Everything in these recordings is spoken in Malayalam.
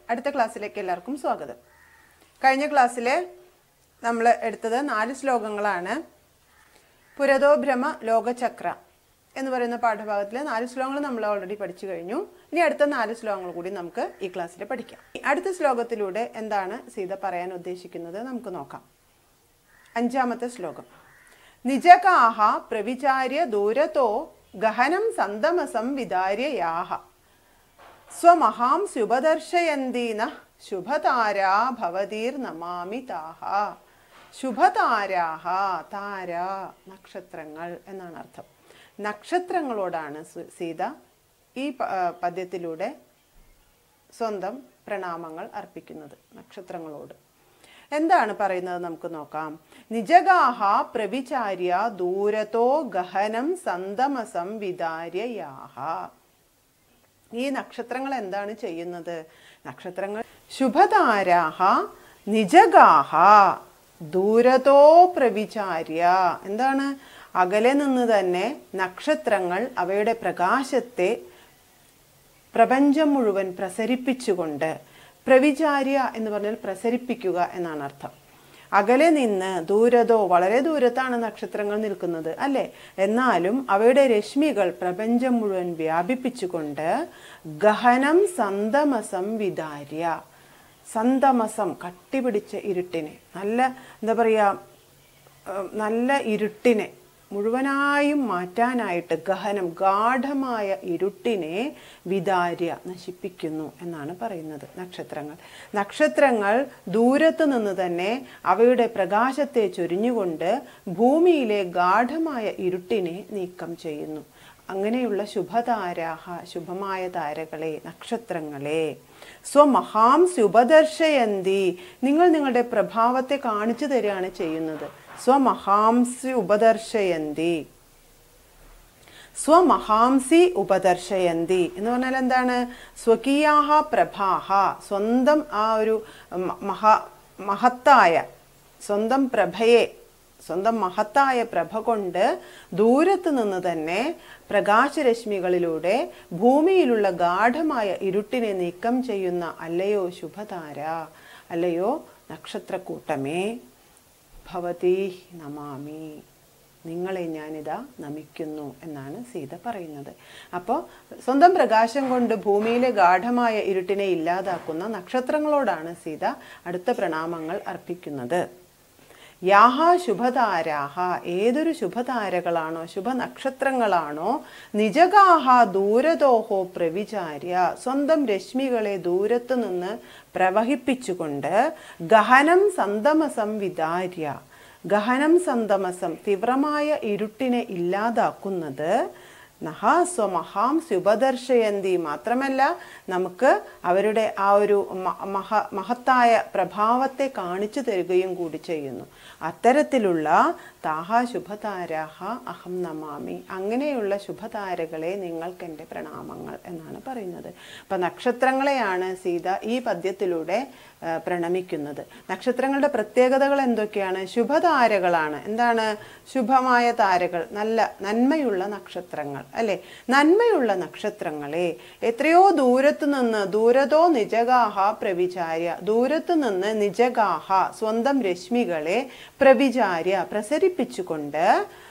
അടുത്ത ക്ലാസ്സിലേക്ക് എല്ലാവർക്കും സ്വാഗതം കഴിഞ്ഞ ക്ലാസ്സിൽ നമ്മൾ എടുത്തത് നാല് ശ്ലോകങ്ങളാണ് പുരതോ ഭ്രമ ലോകചക്ര എന്ന് പറയുന്ന പാഠഭാഗത്തിലെ നാല് ശ്ലോകങ്ങൾ നമ്മൾ ഓൾറെഡി പഠിച്ചു കഴിഞ്ഞു ഇനി അടുത്ത നാല് ശ്ലോകങ്ങൾ കൂടി നമുക്ക് ഈ ക്ലാസ്സിൽ പഠിക്കാം അടുത്ത ശ്ലോകത്തിലൂടെ എന്താണ് സീത പറയാൻ ഉദ്ദേശിക്കുന്നത് നമുക്ക് നോക്കാം അഞ്ചാമത്തെ ശ്ലോകം നിജകാഹ പ്രവിചാര്യ ദൂരത്തോ ഗഹനം സന്തമസം വിദാര്യ യാഹ സ്വമഹാം ശുഭദർശയന്തീന ശുഭതാരാ ഭവതീർ നമാമി താഹ ശുഭതാരാഹ താര നക്ഷത്രങ്ങൾ എന്നാണ് അർത്ഥം നക്ഷത്രങ്ങളോടാണ് സു- സീത ഈ പ- ആ, പദ്യത്തിലൂടെ സ്വന്തം പ്രണാമങ്ങൾ അർപ്പിക്കുന്നത് നക്ഷത്രങ്ങളോട് എന്താണ് പറയുന്നത് നമുക്ക് നോക്കാം നിജഗാഹ പ്രവിചാര്യ ദൂരത്തോ ഗഹനം സന്തമസം വിദാര്യ യാഹ ഈ നക്ഷത്രങ്ങൾ എന്താണ് ചെയ്യുന്നത് നക്ഷത്രങ്ങൾ ശുഭതാരാഹ നിജഗാഹ ദൂരതോ പ്രവിചാര്യ എന്താണ് അകലെ നിന്ന് തന്നെ നക്ഷത്രങ്ങൾ അവയുടെ പ്രകാശത്തെ പ്രപഞ്ചം മുഴുവൻ പ്രസരിപ്പിച്ചുകൊണ്ട് പ്രവിചാര്യ എന്ന് പറഞ്ഞാൽ പ്രസരിപ്പിക്കുക എന്നാണ് അർത്ഥം അകലെ നിന്ന് ദൂരതോ വളരെ ദൂരത്താണ് നക്ഷത്രങ്ങൾ നിൽക്കുന്നത് അല്ലേ എന്നാലും അവയുടെ രശ്മികൾ പ്രപഞ്ചം മുഴുവൻ വ്യാപിപ്പിച്ചുകൊണ്ട് ഗഹനം സന്തമസം വിദാര്യ സന്തമസം കട്ടിപിടിച്ച ഇരുട്ടിനെ നല്ല എന്താ പറയുക ഏഹ് നല്ല ഇരുട്ടിനെ മുഴുവനായും മാറ്റാനായിട്ട് ഗഹനം ഗാഠമായ ഇരുട്ടിനെ വിദാര്യ നശിപ്പിക്കുന്നു എന്നാണ് പറയുന്നത് നക്ഷത്രങ്ങൾ നക്ഷത്രങ്ങൾ ദൂരത്ത് നിന്ന് തന്നെ അവയുടെ പ്രകാശത്തെ ചൊരിഞ്ഞുകൊണ്ട് ഭൂമിയിലെ ഗാഠമായ ഇരുട്ടിനെ നീക്കം ചെയ്യുന്നു അങ്ങനെയുള്ള ശുഭതാരാഹ ശുഭമായ താരകളെ നക്ഷത്രങ്ങളെ സ്വമഹാം ഉപദർശയന്തി നിങ്ങൾ നിങ്ങളുടെ പ്രഭാവത്തെ കാണിച്ചു തരികയാണ് ചെയ്യുന്നത് സ്വമഹാംസി ഉപദർശയന്തി സ്വമഹാംസി ഉപദർശയന്തി എന്ന് പറഞ്ഞാൽ എന്താണ് സ്വകീയാഹ പ്രഭാഹ സ്വന്തം ആ ഒരു മ- മഹാ മഹത്തായ സ്വന്തം പ്രഭയെ സ്വന്തം മഹത്തായ പ്രഭ കൊണ്ട് ദൂരത്ത് നിന്ന് തന്നെ പ്രകാശരശ്മികളിലൂടെ ഭൂമിയിലുള്ള ഗാഠമായ ഇരുട്ടിനെ നീക്കം ചെയ്യുന്ന അല്ലയോ ശുഭതാര അല്ലയോ നക്ഷത്രക്കൂട്ടമേ ഭവതീ നമാമി നിങ്ങളെ ഞാനിതാ നമിക്കുന്നു എന്നാണ് സീത പറയുന്നത് അപ്പോൾ സ്വന്തം പ്രകാശം കൊണ്ട് ഭൂമിയിലെ ഗാഠമായ ഇരുട്ടിനെ ഇല്ലാതാക്കുന്ന നക്ഷത്രങ്ങളോടാണ് സീത അടുത്ത പ്രണാമങ്ങൾ അർപ്പിക്കുന്നത് യാഹ ശുഭതാരാഹ ഏതൊരു ശുഭതാരകളാണോ ശുഭനക്ഷത്രങ്ങളാണോ നിജഗാഹ ദൂരതോഹോ പ്രവിചാര്യ സ്വന്തം രശ്മികളെ ദൂരത്തു നിന്ന് പ്രവഹിപ്പിച്ചുകൊണ്ട് ഗഹനം സന്തമസം വിദാര്യ ഗഹനം സന്തമസം തീവ്രമായ ഇരുട്ടിനെ ഇല്ലാതാക്കുന്നത് നഹാ സ്വമഹാം ശുഭദർശയന്തി മാത്രമല്ല നമുക്ക് അവരുടെ ആ ഒരു മ- മഹ മഹത്തായ പ്രഭാവത്തെ കാണിച്ചു തരികയും കൂടി ചെയ്യുന്നു അത്തരത്തിലുള്ള താഹ ശുഭതാരാഹ അഹം നമാമി അങ്ങനെയുള്ള ശുഭതാരകളെ നിങ്ങൾക്ക് എൻ്റെ പ്രണാമങ്ങൾ എന്നാണ് പറയുന്നത് അപ്പം നക്ഷത്രങ്ങളെയാണ് സീത ഈ പദ്യത്തിലൂടെ ആ, പ്രണമിക്കുന്നത് നക്ഷത്രങ്ങളുടെ പ്രത്യേകതകൾ എന്തൊക്കെയാണ് ശുഭതാരകളാണ് എന്താണ് ശുഭമായ താരകൾ നല്ല നന്മയുള്ള നക്ഷത്രങ്ങൾ അല്ലെ നന്മയുള്ള നക്ഷത്രങ്ങളെ എത്രയോ ദൂരത്തു നിന്ന് ദൂരതോ നിജഗാഹ പ്രവിചാര്യ ദൂരത്തു നിന്ന് നിജഗാഹ സ്വന്തം രശ്മികളെ പ്രവിചാര്യ പ്രസരിപ്പിച്ചുകൊണ്ട്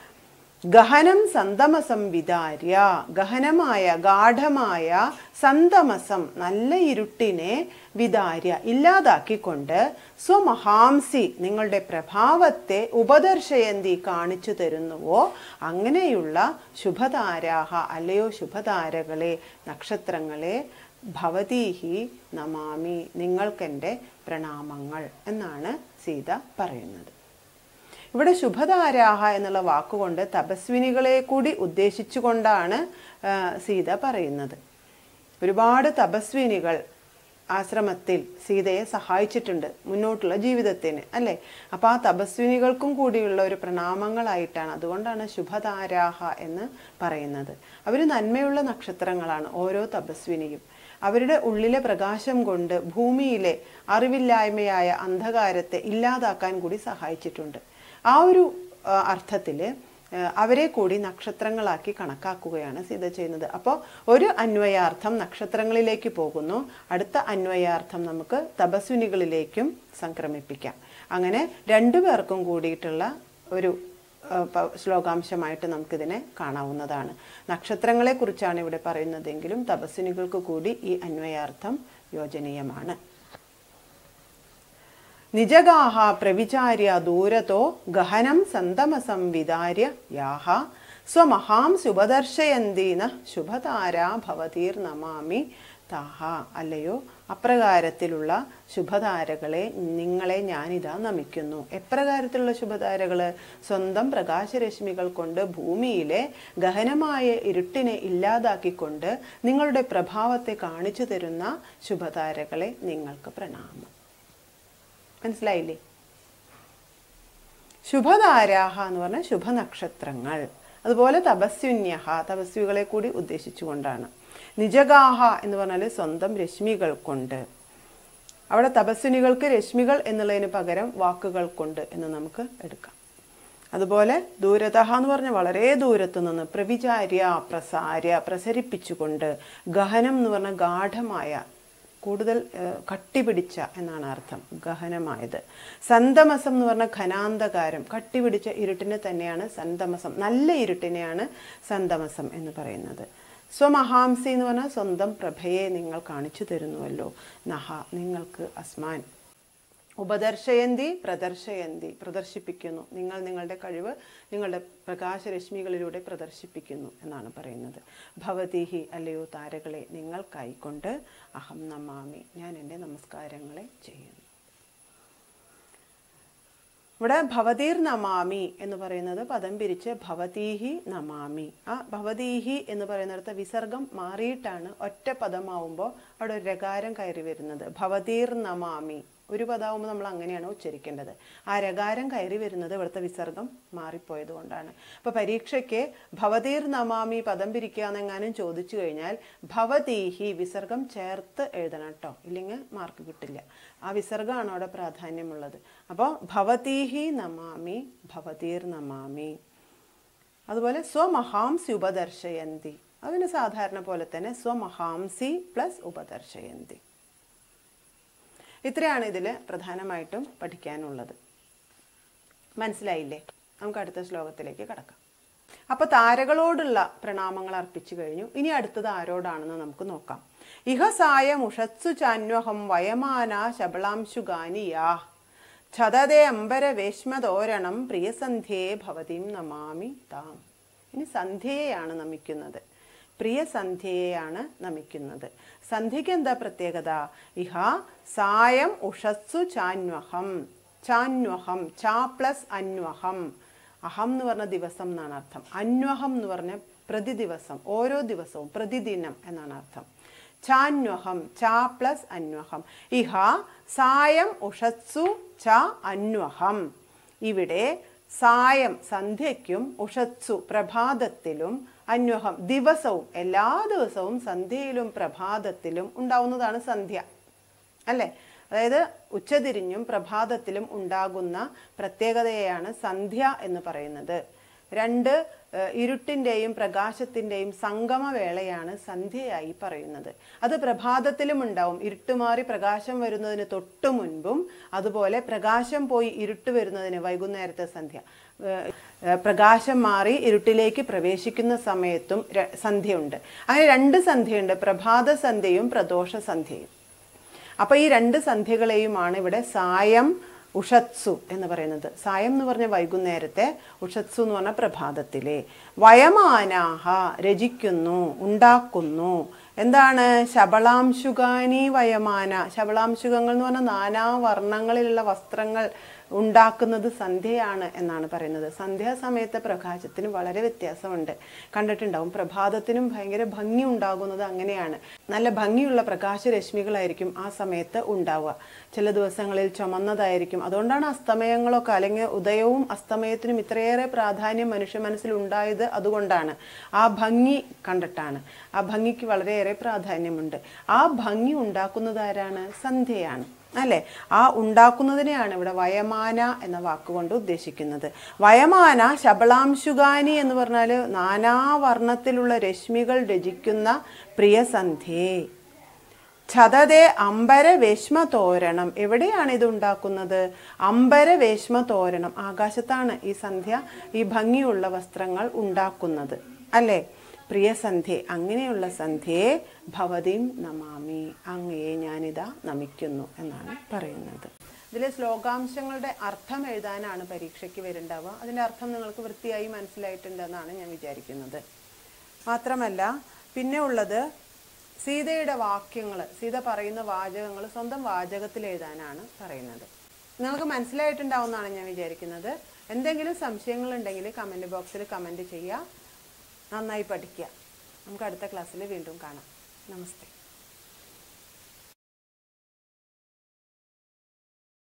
ഗഹനം സന്തമസം വിദാര്യ ഗഹനമായ ഗാഠമായ സന്തമസം നല്ല ഇരുട്ടിനെ വിദാര്യ ഇല്ലാതാക്കിക്കൊണ്ട് സ്വമഹാംസി നിങ്ങളുടെ പ്രഭാവത്തെ ഉപദർശയന്തി കാണിച്ചു തരുന്നുവോ അങ്ങനെയുള്ള ശുഭതാരാഹ അല്ലയോ ശുഭതാരകളെ നക്ഷത്രങ്ങളെ ഭവതീഹി നമാമി നിങ്ങൾക്കെൻ്റെ പ്രണാമങ്ങൾ എന്നാണ് സീത പറയുന്നത് ഇവിടെ ശുഭതാരാഹ എന്നുള്ള വാക്കുകൊണ്ട് തപസ്വിനികളെ കൂടി ഉദ്ദേശിച്ചുകൊണ്ടാണ് ആ, സീത പറയുന്നത് ഒരുപാട് തപസ്വിനികൾ ആശ്രമത്തിൽ സീതയെ സഹായിച്ചിട്ടുണ്ട് മുന്നോട്ടുള്ള ജീവിതത്തിന് അല്ലേ അപ്പോൾ ആ തപസ്വിനികൾക്കും കൂടിയുള്ള ഒരു പ്രണാമങ്ങളായിട്ടാണ് അതുകൊണ്ടാണ് ശുഭതാരാഹ എന്ന് പറയുന്നത് അവർ നന്മയുള്ള നക്ഷത്രങ്ങളാണ് ഓരോ തപസ്വിനിയും അവരുടെ ഉള്ളിലെ പ്രകാശം കൊണ്ട് ഭൂമിയിലെ അറിവില്ലായ്മയായ അന്ധകാരത്തെ ഇല്ലാതാക്കാൻ കൂടി സഹായിച്ചിട്ടുണ്ട് ആ ഒരു അർത്ഥത്തിൽ ഏഹ് അവരെ കൂടി നക്ഷത്രങ്ങളാക്കി കണക്കാക്കുകയാണ് സീത ചെയ്യുന്നത് അപ്പോൾ ഒരു അന്വയാർത്ഥം നക്ഷത്രങ്ങളിലേക്ക് പോകുന്നു അടുത്ത അന്വയാർത്ഥം നമുക്ക് തപസ്വിനികളിലേക്കും സംക്രമിപ്പിക്കാം അങ്ങനെ രണ്ടുപേർക്കും കൂടിയിട്ടുള്ള ഒരു ഏഹ് പ- ശ്ലോകാംശമായിട്ട് നമുക്കിതിനെ കാണാവുന്നതാണ് നക്ഷത്രങ്ങളെക്കുറിച്ചാണ് ഇവിടെ പറയുന്നതെങ്കിലും തപസ്വിനികൾക്ക് കൂടി ഈ അന്വയാർത്ഥം യോജനീയമാണ് നിജഗാഹ പ്രവിചാര്യ ദൂരത്തോ ഗഹനം സന്തമസം വിദാര്യ യാഹ സ്വമഹാം ശുഭദർശയന്തീന ശുഭതാരാ ഭവതീർ നമാമി താഹ അല്ലയോ അപ്രകാരത്തിലുള്ള ശുഭതാരകളെ നിങ്ങളെ ഞാനിതാ നമിക്കുന്നു എപ്രകാരത്തിലുള്ള ശുഭതാരകൾ സ്വന്തം പ്രകാശരശ്മികൾ കൊണ്ട് ഭൂമിയിലെ ഗഹനമായ ഇരുട്ടിനെ ഇല്ലാതാക്കിക്കൊണ്ട് നിങ്ങളുടെ പ്രഭാവത്തെ കാണിച്ചു തരുന്ന ശുഭതാരകളെ നിങ്ങൾക്ക് പ്രണാമം മനസ്സിലായില്ലേ ശുഭതാരാഹ എന്ന് പറഞ്ഞാൽ ശുഭനക്ഷത്രങ്ങൾ അതുപോലെ തപസ്വിന്യഹ തപസ്വികളെ കൂടി ഉദ്ദേശിച്ചുകൊണ്ടാണ് നിജഗാഹ എന്ന് പറഞ്ഞാൽ സ്വന്തം രശ്മികൾ കൊണ്ട് അവിടെ തപസ്വിനികൾക്ക് രശ്മികൾ എന്നുള്ളതിന് പകരം വാക്കുകൾ കൊണ്ട് എന്ന് നമുക്ക് എടുക്കാം അതുപോലെ ദൂരതഹ എന്ന് പറഞ്ഞാൽ വളരെ ദൂരത്തു നിന്ന് പ്രവിചാര്യ പ്രസാര്യ പ്രസരിപ്പിച്ചുകൊണ്ട് ഗഹനം എന്ന് പറഞ്ഞാൽ ഗാഠമായ കൂടുതൽ ഏഹ്, കട്ടിപിടിച്ച എന്നാണ് അർത്ഥം ഗഹനമായത് സന്തമസം എന്ന് പറഞ്ഞാൽ ഘനാന്തകാരം കട്ടിപിടിച്ച ഇരുട്ടിനെ തന്നെയാണ് സന്തമസം നല്ല ഇരുട്ടിനെയാണ് സന്തമസം എന്ന് പറയുന്നത് സ്വമഹാംസി എന്ന് പറഞ്ഞാൽ സ്വന്തം പ്രഭയെ നിങ്ങൾ കാണിച്ചു തരുന്നുവല്ലോ നഹ നിങ്ങൾക്ക് അസ്മാൻ ഉപദർശയന്തി പ്രദർശയന്തി പ്രദർശിപ്പിക്കുന്നു നിങ്ങൾ നിങ്ങളുടെ കഴിവ് നിങ്ങളുടെ പ്രകാശരശ്മികളിലൂടെ പ്രദർശിപ്പിക്കുന്നു എന്നാണ് പറയുന്നത് ഭവതീഹി അല്ലയോ താരകളെ നിങ്ങൾക്കായിക്കൊണ്ട് അഹം നമാമി ഞാൻ എൻ്റെ നമസ്കാരങ്ങളെ ചെയ്യുന്നു ഇവിടെ ഭവതീർ നമാമി എന്ന് പറയുന്നത് പദം പിരിച്ച് ഭവതീഹി നമാമി ആ ഭവതീഹി എന്ന് പറയുന്നിടത്ത് വിസർഗം മാറിയിട്ടാണ് ഒറ്റ പദമാവുമ്പോൾ അവിടെ ഒരു രകാരം കയറി വരുന്നത് ഭവതീർ നമാമി ഒരു പദമാകുമ്പോൾ നമ്മൾ അങ്ങനെയാണ് ഉച്ചരിക്കേണ്ടത് ആ രകാരം കയറി വരുന്നത് ഇവിടുത്തെ വിസർഗം മാറിപ്പോയത് കൊണ്ടാണ് അപ്പോൾ പരീക്ഷയ്ക്ക് ഭവതീർ നമാമി പദം പിരിക്കുക എന്നെങ്ങാനും ചോദിച്ചു കഴിഞ്ഞാൽ ഭവതീഹി വിസർഗം ചേർത്ത് എഴുതണം കേട്ടോ ഇല്ലെങ്കിൽ മാർക്ക് കിട്ടില്ല ആ വിസർഗമാണ് അവിടെ പ്രാധാന്യമുള്ളത് അപ്പോൾ ഭവതീഹി നമാമി ഭവതീർ നമാമി അതുപോലെ സ്വമഹാംസി ഉപദർശയന്തി അതിന് സാധാരണ പോലെ തന്നെ സ്വമഹാംസി പ്ലസ് ഉപദർശയന്തി ഇത്രയാണ് ഇതിൽ പ്രധാനമായിട്ടും പഠിക്കാനുള്ളത് മനസ്സിലായില്ലേ നമുക്ക് അടുത്ത ശ്ലോകത്തിലേക്ക് കടക്കാം അപ്പൊ താരകളോടുള്ള പ്രണാമങ്ങൾ അർപ്പിച്ചു കഴിഞ്ഞു ഇനി അടുത്തത് ആരോടാണെന്ന് നമുക്ക് നോക്കാം ഇഹസായ മുഷത്സു ചാന്വഹം വയമാന ശബളാംശുഗാനിയാ ഛതതേ അംബര വേശ്മതോരണം പ്രിയസന്ധ്യേ ഭവതിം നമാമി താം ഇനി സന്ധ്യയെയാണ് നമിക്കുന്നത് പ്രിയ സന്ധ്യയെയാണ് നമിക്കുന്നത് സന്ധ്യയ്ക്ക് എന്താ പ്രത്യേകത ഇഹ സായം ഉഷസ്സു ചാന്വഹം ചാന്വഹം ചാ പ്ലസ് അന്വഹം അഹം എന്ന് പറഞ്ഞ ദിവസം എന്നാണ് അർത്ഥം അന്വഹം എന്ന് പറഞ്ഞ പ്രതി ദിവസം ഓരോ ദിവസവും പ്രതിദിനം എന്നാണ് അർത്ഥം ചാന്വഹം ചാ പ്ലസ് അന്വഹം ഇഹ സായം ഉഷത്സു ച അന്വഹം ഇവിടെ സായം സന്ധ്യയ്ക്കും ഉഷത്സു പ്രഭാതത്തിലും അന്വഹം ദിവസവും എല്ലാ ദിവസവും സന്ധ്യയിലും പ്രഭാതത്തിലും ഉണ്ടാവുന്നതാണ് സന്ധ്യ അല്ലേ അതായത് ഉച്ചതിരിഞ്ഞും പ്രഭാതത്തിലും ഉണ്ടാകുന്ന പ്രത്യേകതയെയാണ് സന്ധ്യ എന്ന് പറയുന്നത് രണ്ട് ഏഹ്, ഇരുട്ടിൻ്റെയും പ്രകാശത്തിൻ്റെയും സംഗമവേളയാണ് സന്ധ്യയായി പറയുന്നത് അത് പ്രഭാതത്തിലും ഉണ്ടാവും ഇരുട്ട് മാറി പ്രകാശം വരുന്നതിന് തൊട്ടു മുൻപും അതുപോലെ പ്രകാശം പോയി ഇരുട്ട് വരുന്നതിന് വൈകുന്നേരത്തെ സന്ധ്യ ഏഹ്, ഏഹ്, പ്രകാശം മാറി ഇരുട്ടിലേക്ക് പ്രവേശിക്കുന്ന സമയത്തും ര- സന്ധ്യയുണ്ട് അങ്ങനെ രണ്ട് സന്ധ്യയുണ്ട് പ്രഭാത സന്ധ്യയും പ്രദോഷ സന്ധ്യയും അപ്പൊ ഈ രണ്ട് സന്ധ്യകളെയുമാണ് ഇവിടെ സായം ഉഷത്സു എന്ന് പറയുന്നത് സായം എന്ന് പറഞ്ഞ വൈകുന്നേരത്തെ ഉഷത്സു എന്ന് പറഞ്ഞ പ്രഭാതത്തിലെ വയമാനാഹ രചിക്കുന്നു ഉണ്ടാക്കുന്നു എന്താണ് ശബളാംശുകാനി വയമാന ശബളാംശുകങ്ങൾ എന്ന് പറഞ്ഞാൽ നാനാ വർണ്ണങ്ങളിലുള്ള വസ്ത്രങ്ങൾ ഉണ്ടാക്കുന്നത് സന്ധ്യയാണ് എന്നാണ് പറയുന്നത് സന്ധ്യാസമയത്തെ പ്രകാശത്തിന് വളരെ വ്യത്യാസമുണ്ട് കണ്ടിട്ടുണ്ടാവും പ്രഭാതത്തിനും ഭയങ്കര ഭംഗി ഉണ്ടാകുന്നത് അങ്ങനെയാണ് നല്ല ഭംഗിയുള്ള പ്രകാശരശ്മികളായിരിക്കും ആ സമയത്ത് ഉണ്ടാവുക ചില ദിവസങ്ങളിൽ ചുമന്നതായിരിക്കും അതുകൊണ്ടാണ് അസ്തമയങ്ങളൊക്കെ അല്ലെങ്കിൽ ഉദയവും അസ്തമയത്തിനും ഇത്രയേറെ പ്രാധാന്യം മനുഷ്യ മനസ്സിൽ ഉണ്ടായത് അതുകൊണ്ടാണ് ആ ഭംഗി കണ്ടിട്ടാണ് ആ ഭംഗിക്ക് വളരെയേറെ പ്രാധാന്യമുണ്ട് ആ ഭംഗി ഉണ്ടാക്കുന്നത് ആരാണ് സന്ധ്യയാണ് അല്ലേ ആ ഉണ്ടാക്കുന്നതിനെയാണ് ഇവിടെ വയമാന എന്ന വാക്കുകൊണ്ട് ഉദ്ദേശിക്കുന്നത് വയമാന ശബളാംശുഗാനി എന്ന് പറഞ്ഞാൽ നാനാവർണ്ണത്തിലുള്ള രശ്മികൾ രചിക്കുന്ന പ്രിയസന്ധ്യേ ഛതതെ അമ്പര വേശ്മ തോരണം എവിടെയാണ് ഇത് ഉണ്ടാക്കുന്നത് അമ്പര വേശ്മ തോരണം ആകാശത്താണ് ഈ സന്ധ്യ ഈ ഭംഗിയുള്ള വസ്ത്രങ്ങൾ ഉണ്ടാക്കുന്നത് അല്ലേ പ്രിയ സന്ധ്യ അങ്ങനെയുള്ള സന്ധ്യയെ ഭവതിം നമാമി അങ്ങയെ ഞാനിതാ നമിക്കുന്നു എന്നാണ് പറയുന്നത് ഇതിലെ ശ്ലോകാംശങ്ങളുടെ അർത്ഥം എഴുതാനാണ് പരീക്ഷയ്ക്ക് വരുന്നുണ്ടാവുക അതിൻ്റെ അർത്ഥം നിങ്ങൾക്ക് വൃത്തിയായി മനസ്സിലായിട്ടുണ്ടെന്നാണ് ഞാൻ വിചാരിക്കുന്നത് മാത്രമല്ല പിന്നെ ഉള്ളത് സീതയുടെ വാക്യങ്ങൾ സീത പറയുന്ന വാചകങ്ങൾ സ്വന്തം വാചകത്തിൽ എഴുതാനാണ് പറയുന്നത് നിങ്ങൾക്ക് മനസ്സിലായിട്ടുണ്ടാവുമെന്നാണ് ഞാൻ വിചാരിക്കുന്നത് എന്തെങ്കിലും സംശയങ്ങളുണ്ടെങ്കിൽ കമൻറ്റ് ബോക്സിൽ കമൻറ്റ് ചെയ്യുക നന്നായി പഠിക്കുക നമുക്ക് അടുത്ത ക്ലാസ്സിൽ വീണ്ടും കാണാം നമസ്തേ